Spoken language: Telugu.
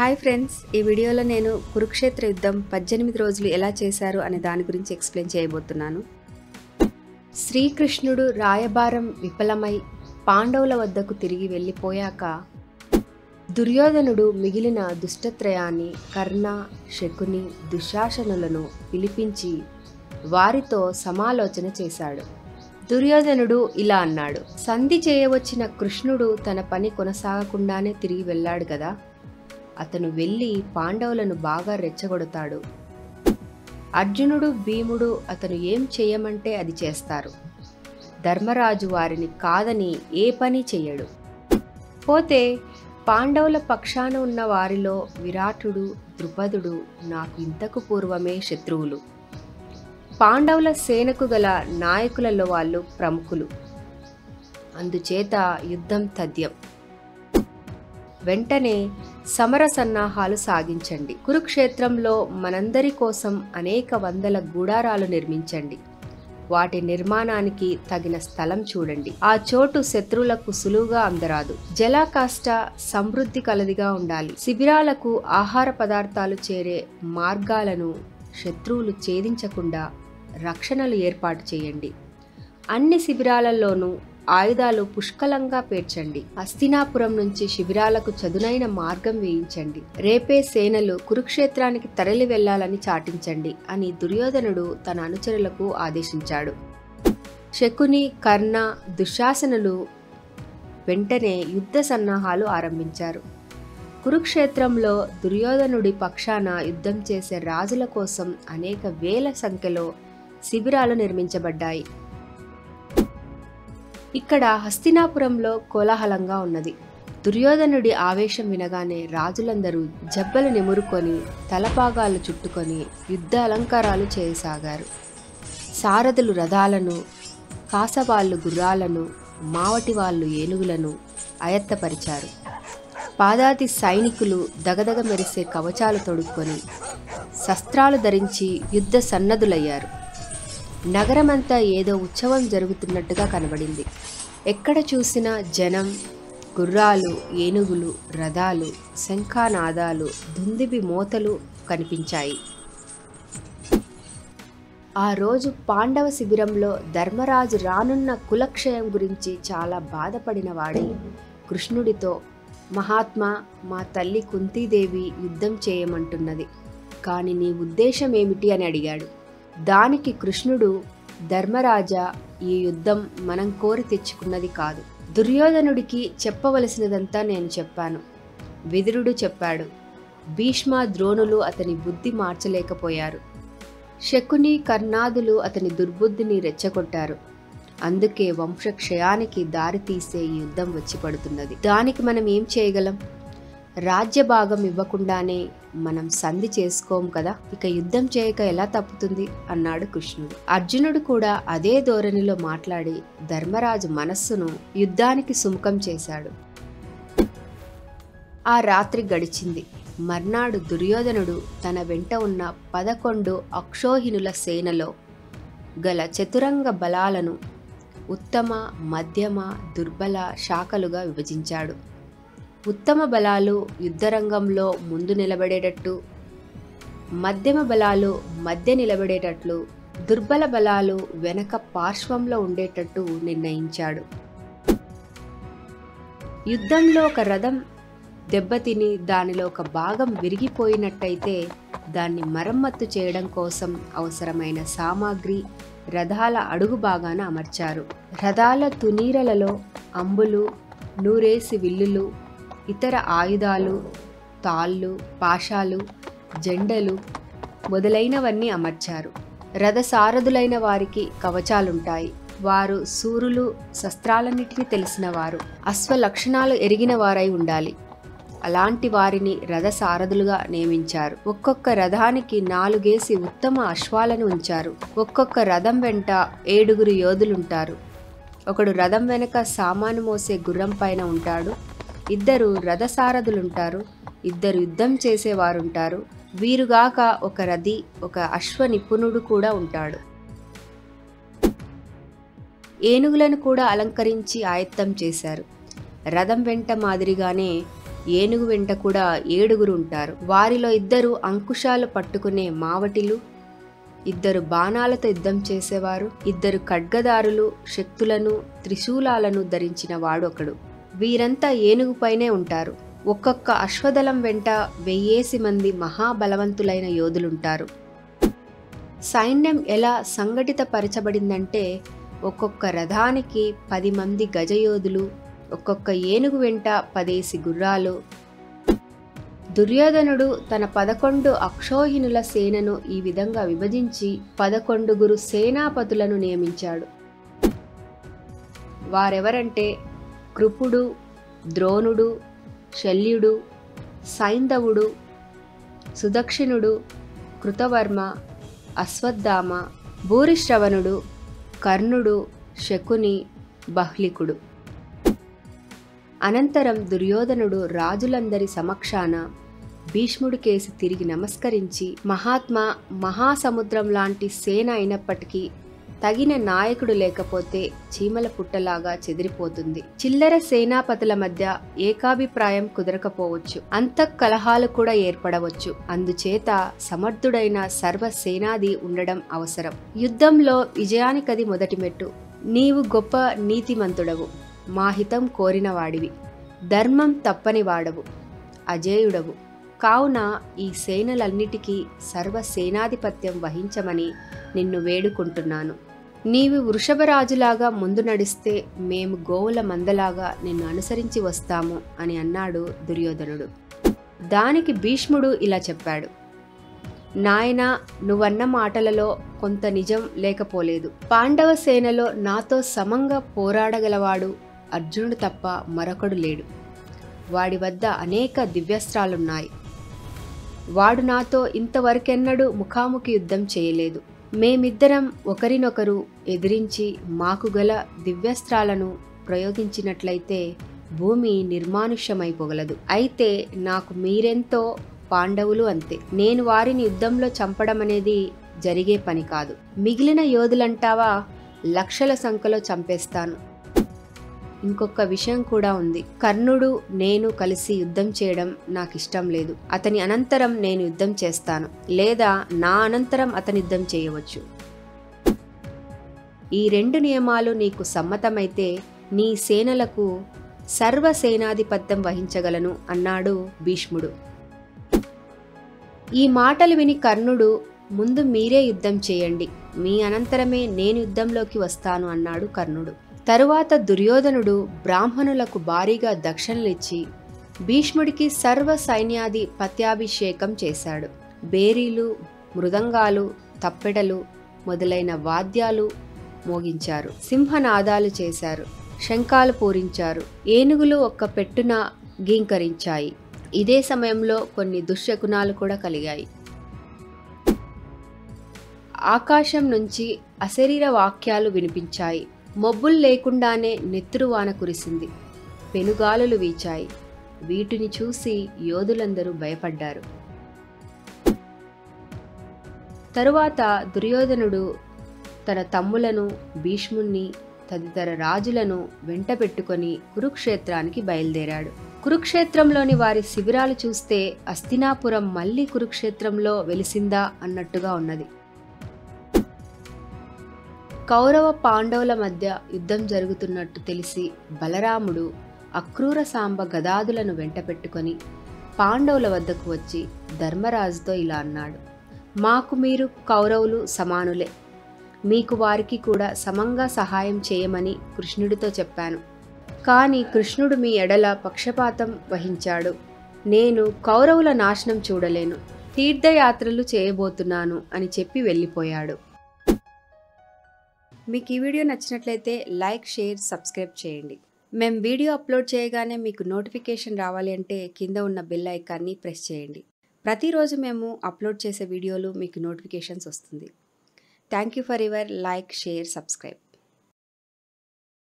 హాయ్ ఫ్రెండ్స్ ఈ వీడియోలో నేను కురుక్షేత్ర యుద్ధం పద్దెనిమిది రోజులు ఎలా చేశారు అనే దాని గురించి ఎక్స్ప్లెయిన్ చేయబోతున్నాను శ్రీకృష్ణుడు రాయబారం విఫలమై పాండవుల వద్దకు తిరిగి వెళ్ళిపోయాక దుర్యోధనుడు మిగిలిన దుష్టత్రయాన్ని కర్ణ శకుని దుశ్శాసనులను పిలిపించి వారితో సమాలోచన చేశాడు దుర్యోధనుడు ఇలా అన్నాడు సంధి చేయవచ్చిన కృష్ణుడు తన పని కొనసాగకుండానే తిరిగి వెళ్ళాడు కదా అతను వెళ్ళి పాండవులను బాగా రెచ్చగొడతాడు అర్జునుడు భీముడు అతను ఏం చేయమంటే అది చేస్తారు ధర్మరాజు వారిని కాదని ఏ పని చెయ్యడు పోతే పాండవుల పక్షాన ఉన్న వారిలో విరాటుడు ద్రుపదుడు నాకు ఇంతకు పూర్వమే శత్రువులు పాండవుల సేనకు గల నాయకులలో వాళ్ళు ప్రముఖులు అందుచేత యుద్ధం తథ్యం వెంటనే సమర సన్నాహాలు సాగించండి కురుక్షేత్రంలో మనందరి కోసం అనేక వందల గూడారాలు నిర్మించండి వాటి నిర్మాణానికి తగిన స్థలం చూడండి ఆ చోటు శత్రువులకు సులువుగా అందరాదు జలాకాష్ట సమృద్ధి కలదిగా ఉండాలి శిబిరాలకు ఆహార పదార్థాలు చేరే మార్గాలను శత్రువులు ఛేదించకుండా రక్షణలు ఏర్పాటు చేయండి అన్ని శిబిరాలలోనూ ఆయుధాలు పుష్కలంగా పేర్చండి హస్తినాపురం నుంచి శిబిరాలకు చదునైన మార్గం వేయించండి రేపే సేనలు కురుక్షేత్రానికి తరలి వెళ్లాలని చాటించండి అని దుర్యోధనుడు తన అనుచరులకు ఆదేశించాడు శకుని కర్ణ దుశ్శాసనులు వెంటనే యుద్ధ సన్నాహాలు ఆరంభించారు కురుక్షేత్రంలో దుర్యోధనుడి పక్షాన యుద్ధం చేసే రాజుల కోసం అనేక వేల సంఖ్యలో శిబిరాలు నిర్మించబడ్డాయి ఇక్కడ హస్తినాపురంలో కోలాహలంగా ఉన్నది దుర్యోధనుడి ఆవేశం వినగానే రాజులందరూ జబ్బలు నిమురుకొని తలపాగాలు చుట్టుకొని యుద్ధ అలంకారాలు చేయసాగారు సారథులు రథాలను కాసవాళ్ళు గుర్రాలను మావటి వాళ్ళు ఏనుగులను అయత్తపరిచారు పాదాతి సైనికులు దగదగ మెరిసే కవచాలు తొడుక్కొని శస్త్రాలు ధరించి యుద్ధ సన్నదులయ్యారు నగరమంతా ఏదో ఉత్సవం జరుగుతున్నట్టుగా కనబడింది ఎక్కడ చూసినా జనం గుర్రాలు ఏనుగులు రథాలు శంఖానాదాలు దుందిబి మోతలు కనిపించాయి ఆ రోజు పాండవ శిబిరంలో ధర్మరాజు రానున్న కులక్షయం గురించి చాలా బాధపడిన వాడి కృష్ణుడితో మహాత్మా మా తల్లి కుంతీదేవి యుద్ధం చేయమంటున్నది కాని నీ ఉద్దేశం ఏమిటి అని అడిగాడు దానికి కృష్ణుడు ధర్మరాజా ఈ యుద్ధం మనం కోరి తెచ్చుకున్నది కాదు దుర్యోధనుడికి చెప్పవలసినదంతా నేను చెప్పాను విదురుడు చెప్పాడు భీష్మ ద్రోణులు అతని బుద్ధి మార్చలేకపోయారు శకుని కర్ణాదులు అతని దుర్బుద్ధిని రెచ్చగొట్టారు అందుకే వంశక్షయానికి దారితీసే ఈ యుద్ధం వచ్చి పడుతున్నది దానికి మనం ఏం చేయగలం రాజ్య భాగం ఇవ్వకుండానే మనం సంధి చేసుకోం కదా ఇక యుద్ధం చేయక ఎలా తప్పుతుంది అన్నాడు కృష్ణుడు అర్జునుడు కూడా అదే ధోరణిలో మాట్లాడి ధర్మరాజు మనస్సును యుద్ధానికి సుముఖం చేశాడు ఆ రాత్రి గడిచింది మర్నాడు దుర్యోధనుడు తన వెంట ఉన్న పదకొండు అక్షోహినుల సేనలో గల చతురంగ బలాలను ఉత్తమ మధ్యమ దుర్బల శాఖలుగా విభజించాడు ఉత్తమ బలాలు యుద్ధరంగంలో ముందు నిలబడేటట్టు మధ్యమ బలాలు మధ్య నిలబడేటట్లు దుర్బల బలాలు వెనక పార్శ్వంలో ఉండేటట్టు నిర్ణయించాడు యుద్ధంలో ఒక రథం దెబ్బతిని దానిలో ఒక భాగం విరిగిపోయినట్టయితే దాన్ని మరమ్మత్తు చేయడం కోసం అవసరమైన సామాగ్రి రథాల అడుగు భాగాన అమర్చారు రథాల తునీరలలో అంబులు నూరేసి విల్లులు ఇతర ఆయుధాలు తాళ్ళు పాశాలు జెండలు మొదలైనవన్నీ అమర్చారు రథసారథులైన వారికి కవచాలుంటాయి వారు సూరులు శస్త్రాలన్నిటినీ తెలిసిన వారు అశ్వ లక్షణాలు ఎరిగిన వారై ఉండాలి అలాంటి వారిని రథసారథులుగా నియమించారు ఒక్కొక్క రథానికి నాలుగేసి ఉత్తమ అశ్వాలను ఉంచారు ఒక్కొక్క రథం వెంట ఏడుగురు యోధులుంటారు ఒకడు రథం వెనక సామాను మోసే గుర్రం పైన ఉంటాడు ఇద్దరు రథసారథులుంటారు ఇద్దరు యుద్ధం చేసేవారుంటారు వీరుగాక ఒక రథి ఒక అశ్వ నిపుణుడు కూడా ఉంటాడు ఏనుగులను కూడా అలంకరించి ఆయత్తం చేశారు రథం వెంట మాదిరిగానే ఏనుగు వెంట కూడా ఏడుగురు ఉంటారు వారిలో ఇద్దరు అంకుశాలు పట్టుకునే మావటిలు ఇద్దరు బాణాలతో యుద్ధం చేసేవారు ఇద్దరు ఖడ్గదారులు శక్తులను త్రిశూలాలను ధరించిన వాడు ఒకడు వీరంతా ఏనుగుపైనే ఉంటారు ఒక్కొక్క అశ్వదళం వెంట వెయ్యేసి మంది మహాబలవంతులైన యోధులుంటారు సైన్యం ఎలా సంఘటితపరచబడిందంటే ఒక్కొక్క రథానికి పది మంది గజయోధులు ఒక్కొక్క ఏనుగు వెంట పదేసి గుర్రాలు దుర్యోధనుడు తన పదకొండు అక్షోహిణుల సేనను ఈ విధంగా విభజించి పదకొండుగురు సేనాపతులను నియమించాడు వారెవరంటే కృపుడు ద్రోణుడు శల్యుడు సైంధవుడు సుదక్షిణుడు కృతవర్మ అశ్వత్థామ భూరిశ్రవణుడు కర్ణుడు శకుని బహ్లికుడు అనంతరం దుర్యోధనుడు రాజులందరి సమక్షాన భీష్ముడి కేసి తిరిగి నమస్కరించి మహాత్మా మహాసముద్రం లాంటి సేన అయినప్పటికీ తగిన నాయకుడు లేకపోతే చీమల పుట్టలాగా చెదిరిపోతుంది చిల్లర సేనాపతుల మధ్య ఏకాభిప్రాయం కుదరకపోవచ్చు అంత కలహాలు కూడా ఏర్పడవచ్చు అందుచేత సమర్థుడైన సర్వ సేనాది ఉండడం అవసరం యుద్ధంలో విజయానికది మొదటి మెట్టు నీవు గొప్ప నీతిమంతుడవు మా హితం కోరిన వాడివి ధర్మం తప్పని వాడవు అజేయుడవు కావున ఈ సేనలన్నిటికీ సర్వ సేనాధిపత్యం వహించమని నిన్ను వేడుకుంటున్నాను నీవు వృషభరాజులాగా ముందు నడిస్తే మేము గోవుల మందలాగా నిన్ను అనుసరించి వస్తాము అని అన్నాడు దుర్యోధనుడు దానికి భీష్ముడు ఇలా చెప్పాడు నాయనా నువ్వన్న మాటలలో కొంత నిజం లేకపోలేదు పాండవ సేనలో నాతో సమంగా పోరాడగలవాడు అర్జునుడు తప్ప మరొకడు లేడు వాడి వద్ద అనేక దివ్యస్త్రాలున్నాయి వాడు నాతో ఇంతవరకెన్నడూ ముఖాముఖి యుద్ధం చేయలేదు మేమిద్దరం ఒకరినొకరు ఎదిరించి మాకు గల దివ్యస్త్రాలను ప్రయోగించినట్లయితే భూమి నిర్మానుష్యమైపోగలదు అయితే నాకు మీరెంతో పాండవులు అంతే నేను వారిని యుద్ధంలో చంపడం అనేది జరిగే పని కాదు మిగిలిన యోధులంటావా లక్షల సంఖ్యలో చంపేస్తాను ఇంకొక విషయం కూడా ఉంది కర్ణుడు నేను కలిసి యుద్ధం చేయడం నాకు ఇష్టం లేదు అతని అనంతరం నేను యుద్ధం చేస్తాను లేదా నా అనంతరం అతని యుద్ధం చేయవచ్చు ఈ రెండు నియమాలు నీకు సమ్మతమైతే నీ సేనలకు సర్వ సేనాధిపత్యం వహించగలను అన్నాడు భీష్ముడు ఈ మాటలు విని కర్ణుడు ముందు మీరే యుద్ధం చేయండి మీ అనంతరమే నేను యుద్ధంలోకి వస్తాను అన్నాడు కర్ణుడు తరువాత దుర్యోధనుడు బ్రాహ్మణులకు భారీగా దక్షిణలిచ్చి భీష్ముడికి సర్వ సైన్యాది పత్యాభిషేకం చేశాడు బేరీలు మృదంగాలు తప్పెడలు మొదలైన వాద్యాలు మోగించారు సింహనాదాలు చేశారు శంఖాలు పూరించారు ఏనుగులు ఒక్క పెట్టున గీంకరించాయి ఇదే సమయంలో కొన్ని దుశ్శకునాలు కూడా కలిగాయి ఆకాశం నుంచి అశరీర వాక్యాలు వినిపించాయి మబ్బులు లేకుండానే నెత్తురువాన కురిసింది పెనుగాలులు వీచాయి వీటిని చూసి యోధులందరూ భయపడ్డారు తరువాత దుర్యోధనుడు తన తమ్ములను భీష్ముణ్ణి తదితర రాజులను వెంట పెట్టుకొని కురుక్షేత్రానికి బయలుదేరాడు కురుక్షేత్రంలోని వారి శిబిరాలు చూస్తే అస్తినాపురం మళ్ళీ కురుక్షేత్రంలో వెలిసిందా అన్నట్టుగా ఉన్నది కౌరవ పాండవుల మధ్య యుద్ధం జరుగుతున్నట్టు తెలిసి బలరాముడు అక్రూర సాంబ గదాదులను వెంట పెట్టుకొని పాండవుల వద్దకు వచ్చి ధర్మరాజుతో ఇలా అన్నాడు మాకు మీరు కౌరవులు సమానులే మీకు వారికి కూడా సమంగా సహాయం చేయమని కృష్ణుడితో చెప్పాను కానీ కృష్ణుడు మీ ఎడల పక్షపాతం వహించాడు నేను కౌరవుల నాశనం చూడలేను తీర్థయాత్రలు చేయబోతున్నాను అని చెప్పి వెళ్ళిపోయాడు మీకు ఈ వీడియో నచ్చినట్లయితే లైక్ షేర్ సబ్స్క్రైబ్ చేయండి మేము వీడియో అప్లోడ్ చేయగానే మీకు నోటిఫికేషన్ రావాలి అంటే కింద ఉన్న బెల్ ఐకాన్ని ప్రెస్ చేయండి ప్రతిరోజు మేము అప్లోడ్ చేసే వీడియోలు మీకు నోటిఫికేషన్స్ వస్తుంది thank you for your like share subscribe